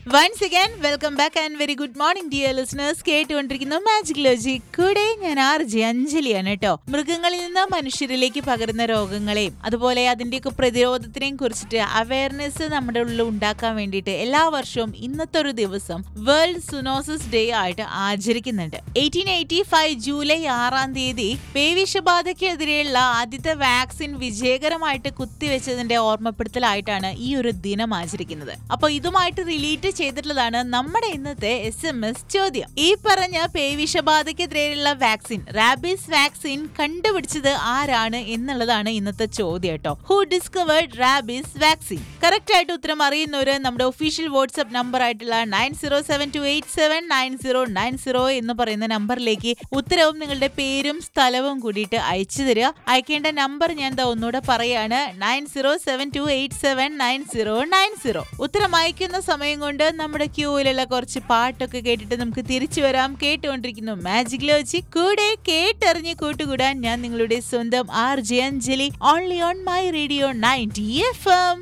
once again welcome back and very good morning dear listeners കേട്ടുകൊണ്ടിരിക്കുന്നു magic logic കൂടെ ഞാൻ R J അഞ്ജലിയാണ് കേട്ടോ മൃഗങ്ങളിൽ നിന്ന് മനുഷ്യരിലേക്ക് പകരുന്ന രോഗങ്ങളെയും അതുപോലെ അതിന്റെയൊക്കെ പ്രതിരോധത്തിനെയും കുറിച്ചിട്ട് അവയർനെസ് നമ്മുടെ ഉള്ളിൽ ഉണ്ടാക്കാൻ വേണ്ടിയിട്ട് എല്ലാ വർഷവും ഇന്നത്തെ ഒരു ദിവസം വേൾഡ് സുനോസിസ് ഡേ ആയിട്ട് ആചരിക്കുന്നുണ്ട് എയ്റ്റീൻ എയ്റ്റി ഫൈവ് ജൂലൈ ആറാം തീയതി പേവിഷബാധയ്ക്കെതിരെയുള്ള ആദ്യത്തെ വാക്സിൻ വിജയകരമായിട്ട് കുത്തിവെച്ചതിന്റെ ഓർമ്മപ്പെടുത്തലായിട്ടാണ് ഈ ഒരു ദിനം ആചരിക്കുന്നത് അപ്പൊ ഇതുമായിട്ട് റിലേറ്റ് ചെയ്തിട്ടുള്ളതാണ് നമ്മുടെ ഇന്നത്തെ എസ് എം എസ് ചോദ്യം ഈ പറഞ്ഞ പേവിഷബാധയ്ക്കെതിരെയുള്ള വാക്സിൻ റാബീസ് വാക്സിൻ കണ്ടുപിടിച്ചത് ആരാണ് എന്നുള്ളതാണ് ഇന്നത്തെ ചോദ്യം കേട്ടോ who discovered rabies vaccine correct ആയിട്ട് ഉത്തരം അറിയുന്നവര് നമ്മുടെ ഒഫീഷ്യൽ വാട്സ്ആപ്പ് നമ്പർ ആയിട്ടുള്ള nine zero seven two eight seven nine zero nine zero എന്ന് പറയുന്ന നമ്പറിലേക്ക് ഉത്തരവും നിങ്ങളുടെ പേരും സ്ഥലവും കൂടിയിട്ട് അയച്ചു തരിക അയക്കേണ്ട നമ്പർ ഞാൻ ദാ ഒന്നുകൂടെ പറയാണ് nine zero seven two eight seven nine zero nine zero ഉത്തരം അയക്കുന്ന സമയം കൊണ്ട് നമ്മുടെ ക്യൂവിലുള്ള കുറച്ച് പാട്ടൊക്കെ കേട്ടിട്ട് നമുക്ക് തിരിച്ചു വരാം കേട്ടുകൊണ്ടിരിക്കുന്നു മാജിക് ലോജി കൂടെ കേട്ടറിഞ്ഞ് കൂട്ടുകൂടാൻ ഞാൻ നിങ്ങളുടെ സ്വന്തം R J Anjali only on my radio ninety F M